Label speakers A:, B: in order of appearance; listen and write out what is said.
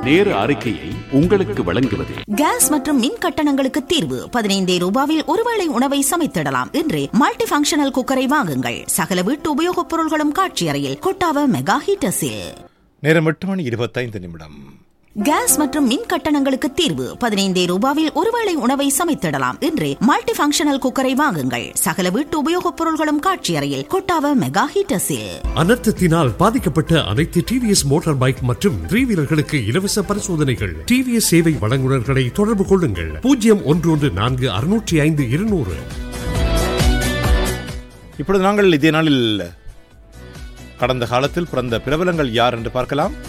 A: நேர அறிக்கையை உங்களுக்கு வழங்குவது
B: கேஸ் மற்றும் மின் கட்டணங்களுக்கு தீர்வு பதினைந்தே ரூபாவில் ஒருவேளை உணவை சமைத்திடலாம் என்று மல்டி ஃபங்க்ஷனல் குக்கரை வாங்குங்கள் சகல வீட்டு உபயோகப் பொருள்களும் காட்சி அறையில் கொட்டாவ மெகா ஹீட்டர்ஸில்
C: நேரம் எட்டு மணி இருபத்தைந்து நிமிடம்
B: கேஸ் மற்றும் மின் கட்டணங்களுக்கு தீர்வு பதினைந்தே ரூபாவில் ஒருவேளை உணவை சமைத்திடலாம் என்று மல்டி ஃபங்க்ஷனல் குக்கரை வாங்குங்கள் சகல வீட்டு உபயோகப் பொருள்களும் காட்சி அறையில் கொட்டாவ மெகா ஹீட்டர்ஸில்
D: அனர்த்தத்தினால் பாதிக்கப்பட்ட அனைத்து டிவிஎஸ் மோட்டார் பைக் மற்றும் த்ரீ வீலர்களுக்கு இலவச பரிசோதனைகள் டிவிஎஸ் சேவை வழங்குநர்களை தொடர்பு கொள்ளுங்கள் பூஜ்ஜியம் ஒன்று ஒன்று நான்கு அறுநூற்றி ஐந்து இருநூறு
C: இப்பொழுது நாங்கள் இதே நாளில் கடந்த காலத்தில் பிறந்த பிரபலங்கள் யார் என்று பார்க்கலாம்